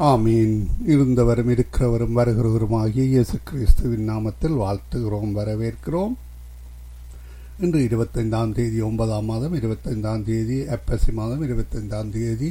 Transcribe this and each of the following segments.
ஆமீன் இருந்தவரும் இருக்கிறவரும் வருகிறவருமாகிய இயேசு கிறிஸ்துவின் நாமத்தில் வாழ்த்துகிறோம் வரவேற்கிறோம் இன்று இருபத்தைந்தாம் தேதி ஒன்பதாம் மாதம் இருபத்தைந்தாம் தேதி ஏப்ரசி மாதம் இருபத்தைந்தாம் தேதி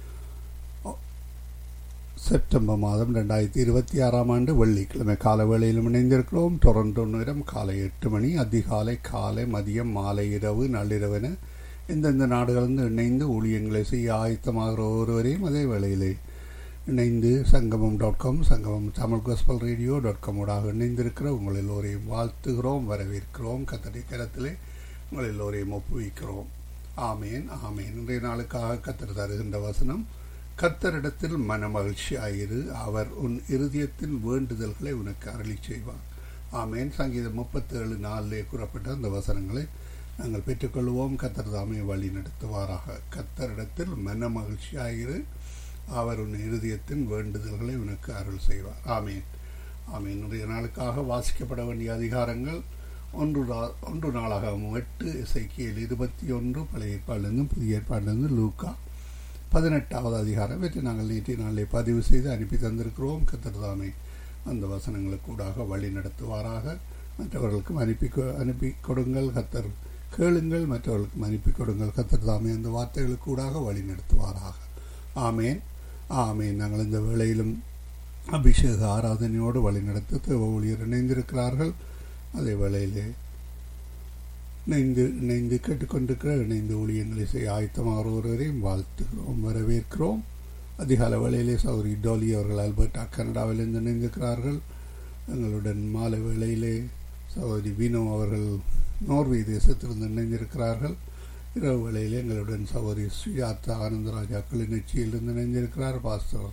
செப்டம்பர் மாதம் ரெண்டாயிரத்தி இருபத்தி ஆறாம் ஆண்டு வெள்ளிக்கிழமை கால வேளையிலும் இணைந்திருக்கிறோம் டொரண்டோ நேரம் காலை எட்டு மணி அதிகாலை காலை மதியம் மாலை இரவு நள்ளிரவென எந்தெந்த நாடுகளிலிருந்து இணைந்து ஊழியங்களை செய்ய ஆயத்தமாகிற ஒருவரையும் அதே வேளையிலே இணைந்து சங்கமம் dot com Sangamam Tamil gospel radio dot com ஊடாக இணைந்திருக்கிற உங்கள் எல்லோரையும் வாழ்த்துகிறோம் வரவேற்கிறோம் கத்தடி கரத்திலே உங்கள் எல்லோரையும் ஒப்புவிக்கிறோம் ஆமேன் ஆமேன் இன்றைய நாளுக்காக கத்தர் தருகின்ற வசனம் கத்தரிடத்தில் மன மகிழ்ச்சியாயிரு அவர் உன் இருதயத்தின் வேண்டுதல்களை உனக்கு அருளி செய்வார் ஆமேன் சங்கீதம் முப்பத்தேழு நாளிலே கூறப்பட்ட அந்த வசனங்களை நாங்கள் பெற்றுக்கொள்வோம் கத்தர் தாமே வழி நடத்துவாராக கத்தரிடத்தில் மன மகிழ்ச்சியாயிரு அவர் உன் இருதயத்தின் வேண்டுதல்களை உனக்கு அருள் செய்வார் ஆமீன் ஆமீன் இன்றைய நாளுக்காக வாசிக்கப்பட வேண்டிய அதிகாரங்கள் ஒன்று ஒன்று நாளாக எட்டு இசைக்கியல் இருபத்தி ஒன்று பழைய ஏற்பாடிலிருந்து புதிய ஏற்பாடிலிருந்து லூக்கா பதினெட்டாவது அதிகாரம் வெற்றி நாங்கள் நேற்றைய நாளை பதிவு செய்து அனுப்பி தந்திருக்கிறோம் கத்திரதாமே அந்த வசனங்களுக்கூடாக வழி நடத்துவாராக மற்றவர்களுக்கும் அனுப்பி அனுப்பி கொடுங்கள் கத்தர் கேளுங்கள் மற்றவர்களுக்கும் அனுப்பி கொடுங்கள் கத்தர் தாமே அந்த வார்த்தைகளுக்கூடாக வழி நடத்துவாராக ஆமேன் ஆமேன் நாங்கள் இந்த வேளையிலும் அபிஷேக ஆராதனையோடு வழிநடத்த தேவ ஊழியர் இணைந்திருக்கிறார்கள் அதே வேளையிலே இணைந்து இணைந்து கேட்டுக்கொண்டிருக்கிற இணைந்து ஊழியங்களை செய்ய ஆயத்தமாக ஒருவரையும் வாழ்த்துகிறோம் வரவேற்கிறோம் அதிகால வேளையிலே சௌரி டோலி அவர்கள் அல்பர்டா கனடாவிலிருந்து இணைந்திருக்கிறார்கள் எங்களுடன் மாலை வேளையிலே சௌரி வினோ அவர்கள் நோர்வே தேசத்திலிருந்து இணைந்திருக்கிறார்கள் இரவு வேளையில் எங்களுடன் சகோதரி சுஜாதா ஆனந்தராஜா கிளிநொச்சியிலிருந்து இணைந்திருக்கிறார் பாஸ்டர்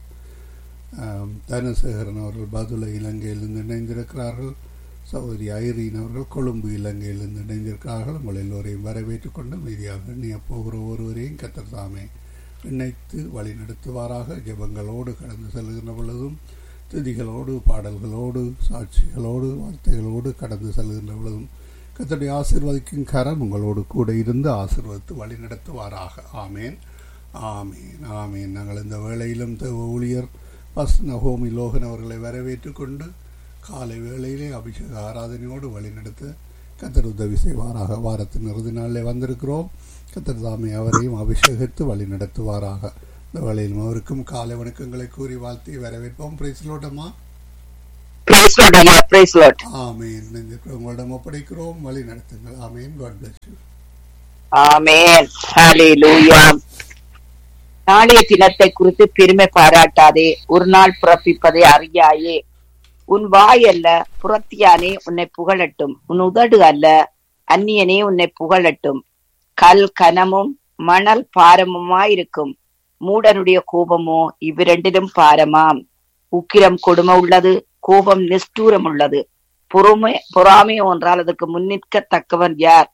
தனசேகரன் அவர்கள் பதுளை இலங்கையிலிருந்து இணைந்திருக்கிறார்கள் சகோதரி ஐரீன் அவர்கள் கொழும்பு இலங்கையிலிருந்து இணைந்திருக்கிறார்கள் உங்கள் எல்லோரையும் வரவேற்றுக் கொண்டு மீதியாக எண்ணிய போகிற ஒருவரையும் கத்தர் தாமே இணைத்து வழி நடத்துவாராக ஜபங்களோடு கடந்து செல்கின்ற பொழுதும் திதிகளோடு பாடல்களோடு சாட்சிகளோடு வார்த்தைகளோடு கடந்து செல்கின்ற பொழுதும் கத்தடைய ஆசிர்வதிக்கும் கரம் உங்களோடு கூட இருந்து ஆசிர்வதித்து வழி நடத்துவாராக ஆமேன் ஆமேன் ஆமேன் நாங்கள் இந்த வேளையிலும் தேவ ஊழியர் பஸ் நகோமி லோகன் அவர்களை வரவேற்று கொண்டு காலை வேளையிலே அபிஷேக ஆராதனையோடு வழிநடத்த கத்தர் உதவி செய்வாராக வாரத்தின் இறுதி நாளில் வந்திருக்கிறோம் கத்தர் தாமே அவரையும் அபிஷேகித்து வழி நடத்துவாராக இந்த வேளையிலும் அவருக்கும் காலை வணக்கங்களை கூறி வாழ்த்தி வரவேற்போம் பிரைஸ்லோட்டமா ஆமேன் உங்களிடம் ஒப்படைக்கிறோம் வழி நடத்துங்கள் amen God bless you amen hallelujah நாளைய தினத்தை குறித்து பெருமை பாராட்டாதே ஒரு நாள் பிறப்பிப்பதை அறியாயே உன் வாய் அல்ல புறத்தியானே உன்னை புகழட்டும் உன் உதடு அல்ல அந்நியனே உன்னை புகழட்டும் கல் கனமும் மணல் பாரமுமாயிருக்கும் மூடனுடைய கோபமோ இவ்விரண்டிலும் பாரமாம் உக்கிரம் கொடுமை உள்ளது கோபம் நிஷ்டூரம் உள்ளது பொறுமை பொறாமை ஒன்றால் அதற்கு முன்னிற்கத்தக்கவன் யார்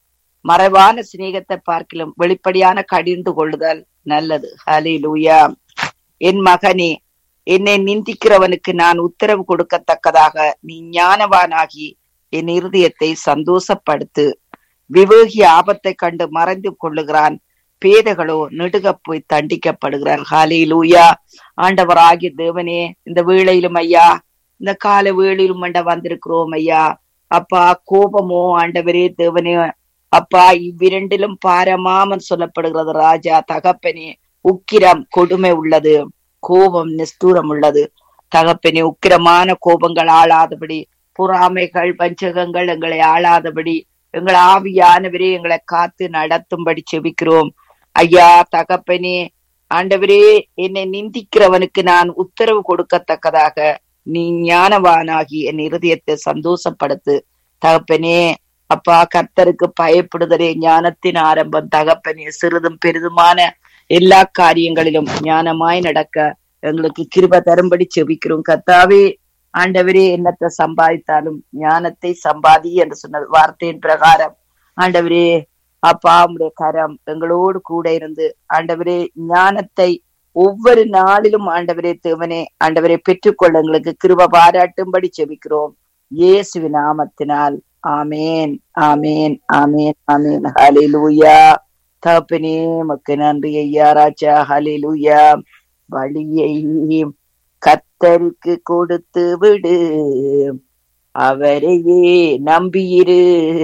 மறைவான சிநேகத்தை பார்க்கிலும் வெளிப்படையான கடிந்து கொள்ளுதல் நல்லது ஹலி லூயா என் மகனே என்னை நிந்திக்கிறவனுக்கு நான் உத்தரவு கொடுக்கத்தக்கதாக நீ ஞானவானாகி என் இருதயத்தை சந்தோஷப்படுத்து விவேகி ஆபத்தை கண்டு மறைந்து கொள்ளுகிறான் பேதைகளோ நெடுக போய் தண்டிக்கப்படுகிறார் ஹாலே லூயா ஆண்டவராகிய தேவனே இந்த வேளையிலும் ஐயா இந்த கால வேளையிலும் மண்ட வந்திருக்கிறோம் ஐயா அப்பா கோபமோ ஆண்டவரே தேவனே அப்பா இவ்விரண்டிலும் பாரமாமன் சொல்லப்படுகிறது ராஜா தகப்பனே உக்கிரம் கொடுமை உள்ளது கோபம் நிஸ்தூரம் உள்ளது தகப்பனே உக்கிரமான கோபங்கள் ஆளாதபடி பொறாமைகள் வஞ்சகங்கள் எங்களை ஆளாதபடி எங்கள் ஆவியானவரே எங்களை காத்து நடத்தும்படி செபிக்கிறோம் ஐயா தகப்பனே ஆண்டவரே என்னை நிந்திக்கிறவனுக்கு நான் உத்தரவு கொடுக்கத்தக்கதாக நீ ஞானவானாகி என் இருதயத்தை சந்தோஷப்படுத்து தகப்பனே அப்பா கர்த்தருக்கு பயப்படுதலே ஞானத்தின் ஆரம்பம் தகப்பனே சிறிதும் பெரிதுமான எல்லா காரியங்களிலும் ஞானமாய் நடக்க எங்களுக்கு கிருப தரும்படி செபிக்கிறோம் கர்த்தாவே ஆண்டவரே என்னத்தை சம்பாதித்தாலும் ஞானத்தை சம்பாதி என்று சொன்ன வார்த்தையின் பிரகாரம் ஆண்டவரே அப்பா உடைய கரம் எங்களோடு கூட இருந்து ஆண்டவரே ஞானத்தை ஒவ்வொரு நாளிலும் ஆண்டவரே தேவனே ஆண்டவரை பெற்றுக்கொள்ள எங்களுக்கு கிருப பாராட்டும்படி செபிக்கிறோம் இயேசுவி நாமத்தினால் ஆமேன் ஆமேன் ஆமேன் ஆமேன் ஹalleluya தகப்பனே மக்கு நன்றி ஐயா ராஜா ஹalleluya வழியை கர்த்தருக்கு கொடுத்து விடு அவரையே நம்பியிரு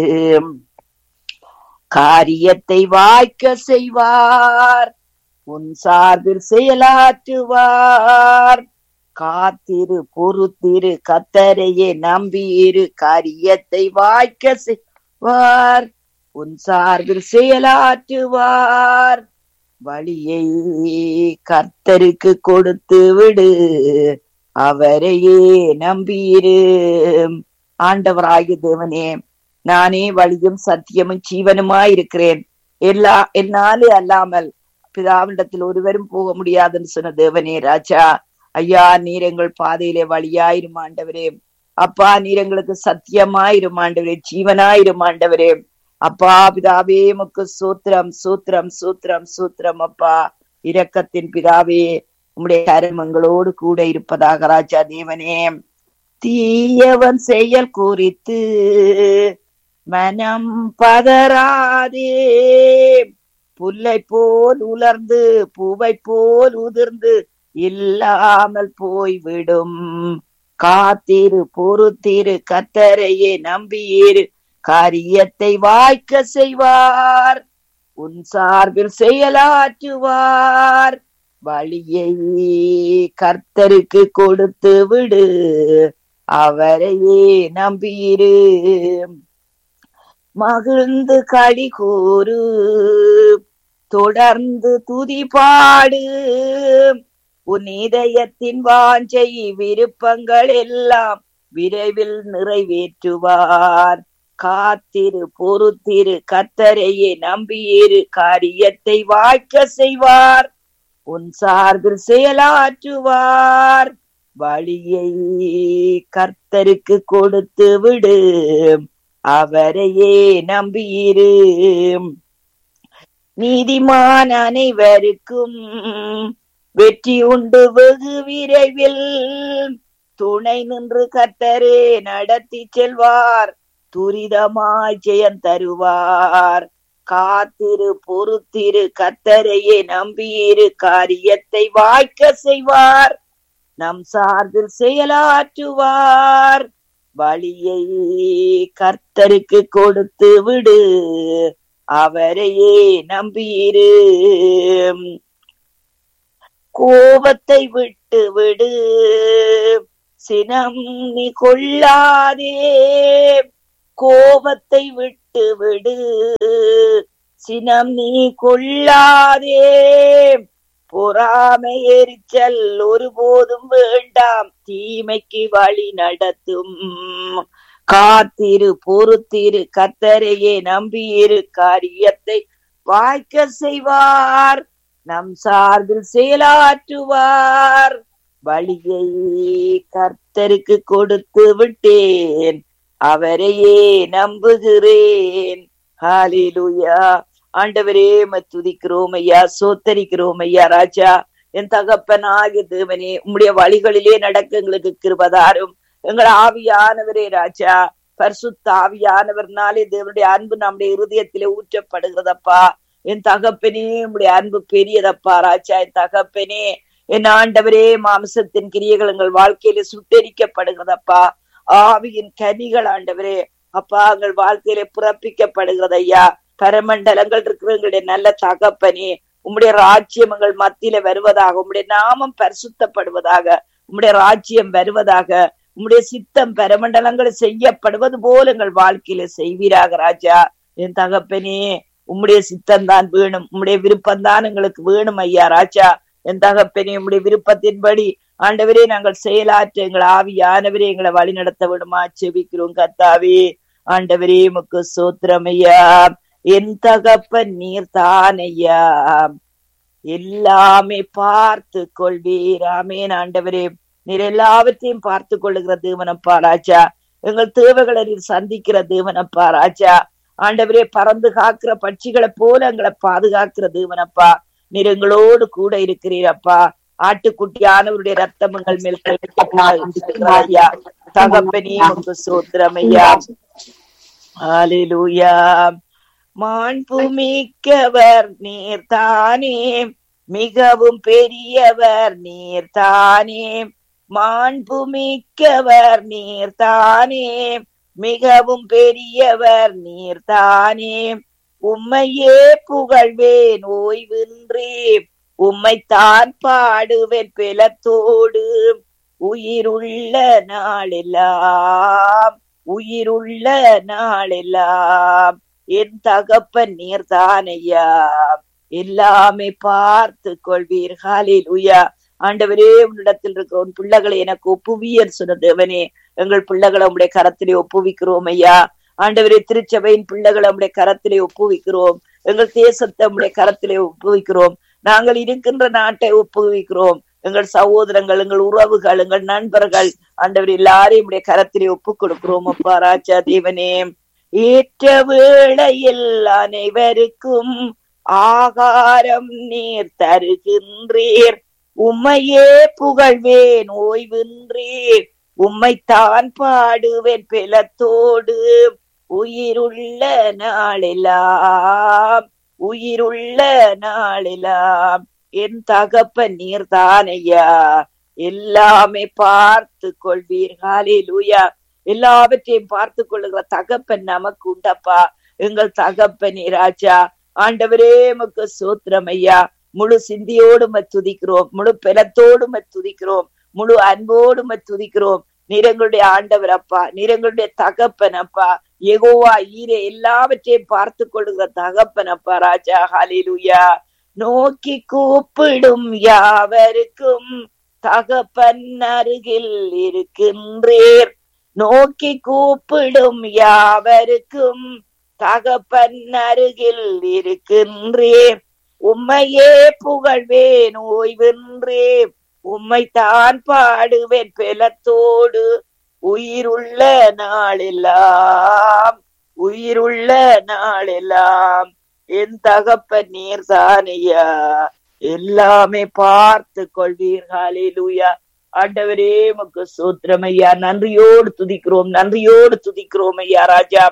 காரியத்தை வாய்க்க செய்வார் உன் சார்பில் செயலாற்றுவார் காத்திரு பொறுத்திரு கத்தரையே நம்பியிரு காரியத்தை வாய்க்க செய்வார் உன் சார்பில் செயலாற்றுவார் வழியை கர்த்தருக்கு கொடுத்து விடு அவரையே நம்பியிரு ஆண்டவராகிய தேவனே நானே வழியும் சத்தியமும் ஜீவனுமாய் இருக்கிறேன் எல்லா என்னாலே அல்லாமல் பிதாவிடத்தில் ஒருவரும் போக முடியாதுன்னு சொன்ன தேவனே ராஜா ஐயா நீர் எங்கள் பாதையிலே வழியாயிரும் ஆண்டவரே அப்பா நீர் எங்களுக்கு சத்தியமாயிரும் ஆண்டவரே ஜீவனாயிரும் ஆண்டவரே அப்பா பிதாவே முக்கு சூத்திரம் சூத்திரம் சூத்திரம் சூத்திரம் அப்பா இரக்கத்தின் பிதாவே உம்முடைய கரம் எங்களோடு கூட இருப்பதாக ராஜா தேவனே தீயவன் செயல் குறித்து மனம் பதறாதே புல்லை போல் உலர்ந்து பூவை போல் உதிர்ந்து இல்லாமல் போய்விடும் காத்திரு பொறுத்திரு கத்தரையே நம்பியிரு காரியத்தை வாய்க்க செய்வார் உன் சார்பில் செயலாற்றுவார் வழியை கர்த்தருக்கு கொடுத்து விடு அவரையே நம்பியிரு மகிழ்ந்து களி கூறு தொடர்ந்து துதி பாடு உன் இதயத்தின் வாஞ்சை விருப்பங்கள் எல்லாம் விரைவில் நிறைவேற்றுவார் காத்திரு பொறுத்திரு கத்தரையே நம்பியிரு காரியத்தை வாய்க்க செய்வார் உன் சார்பில் செயலாற்றுவார் வழியை கர்த்தருக்கு கொடுத்து விடு அவரையே நம்பியிரு நீதிமான் அனைவருக்கும் வெற்றி உண்டு வெகு விரைவில் துணை நின்று கர்த்தரே நடத்தி செல்வார் துரிதமாய் ஜெயம் தருவார் காத்திரு பொறுத்திரு கத்தரையே நம்பியிரு காரியத்தை வாய்க்க செய்வார் நம் சார்பில் செயலாற்றுவார் வழியை கர்த்தருக்கு கொடுத்து விடு அவரையே நம்பியிரு கோபத்தை விட்டு விடு சினம் நீ கொள்ளாதே கோபத்தை விட்டு விடு சினம் நீ கொள்ளாதே பொறாமை எரிச்சல் ஒருபோதும் வேண்டாம் தீமைக்கு வழி நடத்தும் காத்திரு பொறுத்திரு கத்தரையே நம்பியிரு காரியத்தை வாய்க்க செய்வார் நம் சார்பில் செயலாற்றுவார் வழியை கர்த்தருக்கு கொடுத்து விட்டேன் அவரையே நம்புகிறேன் ஹாலிலுயா ஆண்டவரே துதிக்கிறோம் ஐயா சோத்தரிக்கிறோம் ஐயா ராஜா என் தகப்பனாகிய தேவனே உம்முடைய வழிகளிலே நடக்க எங்களுக்கு கிருபதாரும் எங்கள் ஆவியானவரே ராஜா பரிசுத்த ஆவியானவர்னாலே தேவனுடைய அன்பு நம்முடைய இருதயத்திலே ஊற்றப்படுகிறதப்பா என் தகப்பனே உம்முடைய அன்பு பெரியதப்பா ராஜா என் தகப்பனே என் ஆண்டவரே மாம்சத்தின் கிரியைகள் எங்கள் வாழ்க்கையில சுட்டரிக்கப்படுகிறதப்பா ஆவியின் கனிகள் ஆண்டவரே அப்பா எங்கள் வாழ்க்கையில புறப்பிக்கப்படுகிறது ஐயா பரமண்டலங்கள் இருக்கிறவங்களுடைய நல்ல தகப்பனே உம்முடைய ராஜ்யம் எங்கள் மத்தியில வருவதாக உம்முடைய நாமம் பரிசுத்தப்படுவதாக உம்முடைய ராஜ்யம் வருவதாக உம்முடைய சித்தம் பரமண்டலங்கள் செய்யப்படுவது போல எங்கள் வாழ்க்கையில செய்வீராக ராஜா என் தகப்பனே உம்முடைய சித்தம் தான் வேணும் உம்முடைய விருப்பம் தான் எங்களுக்கு வேணும் ஐயா ராஜா என் தகப்பனே உம்முடைய விருப்பத்தின்படி ஆண்டவரே நாங்கள் செயலாற்ற எங்கள் ஆவியானவரே எங்களை வழி நடத்த விடுமா செபிக்கிறோம் கத்தாவே ஆண்டவரே முக்கு சோத்திரம் ஐயா என் தகப்பன் நீர் தானையா எல்லாமே பார்த்து கொள்வீர் ஆமேன் ஆண்டவரே நீர் எல்லாவற்றையும் பார்த்து கொள்ளுகிற தேவனப்பா ராஜா எங்கள் தேவைகளை நீர் சந்திக்கிற தேவனப்பா ராஜா ஆண்டவரே பறந்து காக்கிற பட்சிகளை போல எங்களை பாதுகாக்கிற தேவனப்பா நீர் எங்களோடு கூட இருக்கிறீரப்பா ஆட்டுக்குட்டியானவருடைய ரத்தம் எங்கள் மேல் ஐயா தகப்பனே உங்க சோத்திரம் ஐயா ஹalleluya மாண்புமிக்கவர் நீர்தானே மிகவும் பெரியவர் நீர்தானே மாண்புமிக்கவர் நீர்தானே மிகவும் பெரியவர் நீர்தானே உம்மையே புகழ்வேன் ஓய்வின்றி உம்மைத்தான் பாடுவேன் பெலத்தோடு உயிருள்ள நாளெல்லாம் உயிருள்ள நாளெல்லாம் என் தகப்பன் நீர்தானையா எல்லாமே பார்த்து கொள்வீர் ஹalleluya ஆண்டவரே உன்னிடத்தில் இருக்க உன் பிள்ளைகளை எனக்கு ஒப்புவியர் சொன்ன தேவனே எங்கள் பிள்ளைகளை உம்முடைய கரத்திலே ஒப்புவிக்கிறோம் ஐயா ஆண்டவரே திருச்சபையின் பிள்ளைகளை உம்முடைய கரத்திலே ஒப்புவிக்கிறோம் எங்கள் தேசத்தை உம்முடைய கரத்திலே ஒப்புவிக்கிறோம் நாங்கள் இருக்கின்ற நாட்டை ஒப்புவிக்கிறோம் எங்கள் சகோதரங்கள் எங்கள் உறவுகள் எங்கள் நண்பர்கள் ஆண்டவர் எல்லாரையும் உடைய கரத்திலே ஒப்பு கொடுக்கிறோம் அப்பா ராஜா தேவனே ஏற்ற வேளையில் அனைவருக்கும் ஆகாரம் நீர் தருகின்றீர் உம்மையே புகழ்வேன் ஓய்வின்றீர் உம்மைத்தான் பாடுவேன் பெலத்தோடு உயிருள்ள நாளெல்லாம் உயிருள்ள நாளெல்லாம் என் தகப்பன் நீர்தானையா எல்லாமே பார்த்து கொள்வீர் ஹalleluya எல்லாவற்றையும் பார்த்து கொள்ளுகிற தகப்பன் நமக்கு உண்டப்பா எங்கள் தகப்பனே ராஜா ஆண்டவரே உமக்கு சோத்திரம் ஐயா முழு சிந்தியோடு துதிக்கிறோம் முழு பெலத்தோடு துதிக்கிறோம் முழு அன்போடு துதிக்கிறோம் நிறங்களுடைய ஆண்டவர் அப்பா நிறங்களுடைய தகப்பன் அப்பா எகோவா ஈரே எல்லாவற்றையும் பார்த்து கொள்ளுகிற தகப்பன் அப்பா ராஜா ஹalleluya நோக்கி கூப்பிடும் யாவருக்கும் தகப்பன் அருகில் இருக்கின்றீர் நோக்கி கூப்பிடும் யாவருக்கும் தகப்பன் அருகில் இருக்கின்றீர் உம்மையே புகழ்வேன் ஓய்வின்றே உம்மைத்தான் பாடுவேன் பெலத்தோடு உயிருள்ள நாளெல்லாம் உயிருள்ள நாளெல்லாம் என் தகப்பன் நீர் தானையா எல்லாமே பார்த்து கொள்வீர் ஹalleluya ஆண்டவரே உமக்கு சூத்திரம் ஐயா நன்றியோடு துதிக்கிறோம் நன்றியோடு துதிக்கிறோம் ஐயா ராஜா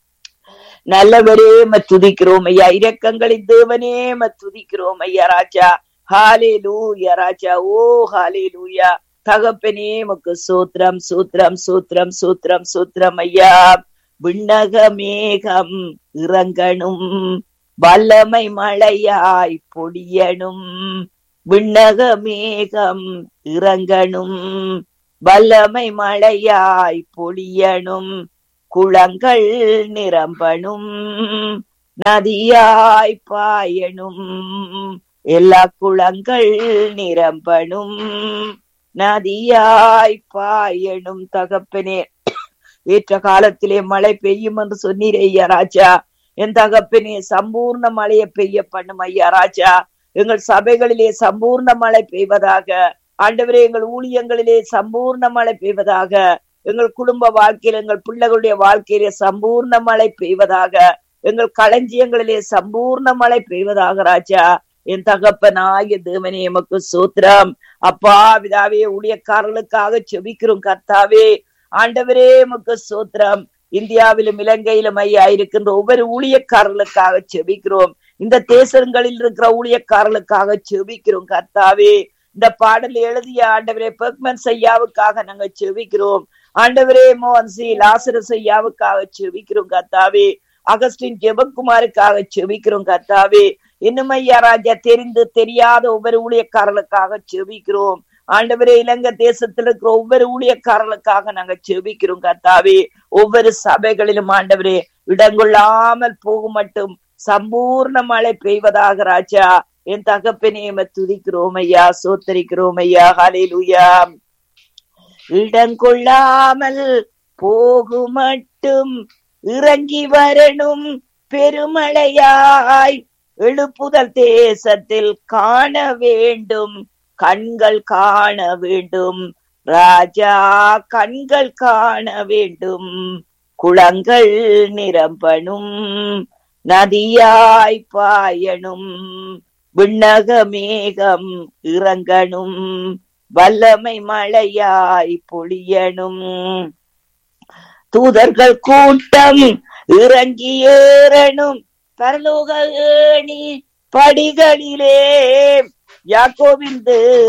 நல்லவரே ம துதிக்கிறோம் ஐயா இரக்கங்களின் தேவனே ம துதிக்கிறோம் ஐயா ராஜா ஹாலே லூயா ராஜா ஓ ஹாலே லூயா தகப்பனே உமக்கு சூத்திரம் சூத்திரம் சூத்திரம் சூத்திரம் சூத்திரம் ஐயா விண்ணக மேகம் இறங்கணும் வல்லமை மழையாய் பொடியணும் விண்ணக மேகம் இறங்கணும் வல்லமை மழையாய் பொழியணும் குளங்கள் நிரம்பணும் நதியாய் பாயணும் எல்லா குளங்கள் நிரம்பணும் நதியாய் பாயணும் தகப்பனே ஏற்ற காலத்திலே மழை பெய்யும் என்று சொன்னீரே ஐயா ராஜா என் தகப்பனே சம்பூர்ண மழையை பெய்ய பண்ணும் ஐயா ராஜா எங்கள் சபைகளிலே சம்பூர்ண மழை பெய்வதாக ஆண்டவரே எங்கள் ஊழியங்களிலே சம்பூர்ண மழை பெய்வதாக எங்கள் குடும்ப வாழ்க்கையில் எங்கள் பிள்ளைகளுடைய வாழ்க்கையிலே சம்பூர்ண மழை பெய்வதாக எங்கள் களஞ்சியங்களிலே சம்பூர்ண மழை பெய்வதாக ராஜா என் தகப்பனாகிய தேவனே எமக்கு சூத்திரம் அப்பா விதாவே ஊழியக்காரர்களுக்காக செபிக்கிறோம் கர்த்தாவே ஆண்டவரே எமக்கு சூத்திரம் இந்தியாவிலும் இலங்கையிலும் ஐயா இருக்கின்ற ஒவ்வொரு ஊழியக்காரர்களுக்காக செபிக்கிறோம் இந்த தேசங்களில் இருக்கிற ஊழியக்காரர்களுக்காக செபிக்கிறோம் கர்த்தாவே இந்த பாடல் எழுதிய ஆண்டவரே பெர்க்மன் ஐயாவுக்காக நாங்க செபிக்கிறோம் ஆண்டவரே மோகன் சி லாசரஸ் ஐயாவுக்காக செபிக்கிறோம் கர்த்தாவே அகஸ்டின் ஜெபக்குமாருக்காக செபிக்கிறோம் கர்த்தாவே இன்னும் ஐயா ராஜா தெரிந்து தெரியாத ஒவ்வொரு ஊழியக்காரர்களுக்காக செபிக்கிறோம் ஆண்டவரே இலங்கை தேசத்தில் இருக்கிற ஒவ்வொரு ஊழியக்காரர்களுக்காக நாங்க செபிக்கிறோம் கர்த்தாவே ஒவ்வொரு சபைகளிலும் ஆண்டவரே இடங்கொள்ளாமல் போகும் மட்டும் சம்பூர்ண மழை பெய்வதாக ராஜா என் தகப்பனே துதிக்கிறோம் ஐயா சோத்தரிக்கிறோம் ஐயா ஹalleluya இடங்கொள்ளாமல் போகும் மட்டும் இறங்கி வரணும் பெருமழையாய் எழுப்புதல் தேசத்தில் காண வேண்டும் கண்கள் காண வேண்டும் ராஜா கண்கள் காண வேண்டும் குளங்கள் நிரம்பணும் நதியாய் பாயணும் விண்ணக மேகம் இறங்கணும் வல்லமை மழையாய் பொழியணும் தூதர்கள் கூட்டம் இறங்கி ஏறணும் பரலோக ஏணி படிகளிலே யாக்கோவின்